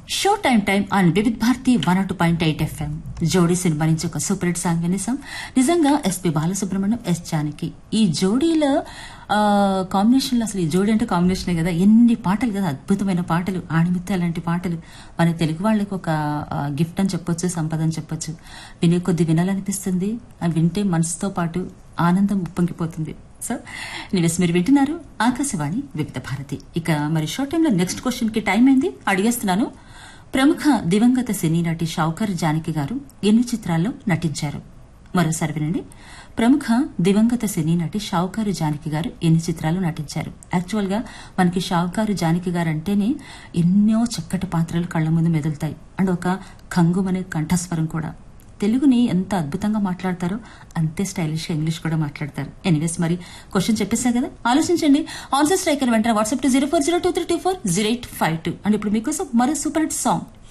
show time time on Vividh Bharati one two point eight FM Jodi cinema నుంచి ఒక super hit song వినేసాం నిజంగా SP Balasubrahmanyam yes Janaki ఈ జోడీలో combination లో అసలు ఈ జోడీ అంటే కాంబినేషనే కదా ఎన్ని పాటలు కదా అద్భుతమైన పాటలు ఆణిమిత్త లాంటి పాటలు మన తెలుగు వాళ్ళకి ఒక గిఫ్ట్ అని చెప్పొచ్చు సంపద అని చెప్పొచ్చు వినే కొద్ది వినాలనిపిస్తుంది అవి వింటే మనసుతో పాటు ఆనందం ఉప్పొంగిపోతుంది సో నివేస్ మీరు వింటున్నారు ఆకాశవాణి వివిధ భారతి ఇక మరి షార్ట్ టైంలో నెక్స్ట్ క్వశ్చన్ కి టైం అయింది అడిగేస్తున్నాను ప్రముఖ దివంగత సినీ నటి షౌకర్ జానకి గారు ఎన్ని చిత్రాల్లో నటించారు మరోసారి వినండి ప్రముఖ దివంగత సినీ నటి షావుకారు జానకి గారు ఎన్ని చిత్రాలు నటించారు యాక్చువల్ గా మనకి షావుకారు జానకి గారు అంటేనే ఎన్నో చక్కటి పాత్రలు కళ్ల ముందు మెదులుతాయి అండ్ ఒక కంగుమనే కంఠస్వరం కూడా తెలుగుని ఎంత అద్భుతంగా మాట్లాడతారో అంతే స్టైలిష్ గా ఇంగ్లీష్ కూడా మాట్లాడతారు ఎనీవేస్ మరి క్వశ్చన్ చెప్పేసా కదా ఆలోచించండి ఆన్సర్ స్ట్రైకర్ వెంటనే WhatsApp to zero four zero two three two four zero eight five two and ఇప్పుడు మీకోసం మరో సూపర్ హిట్ సాంగ్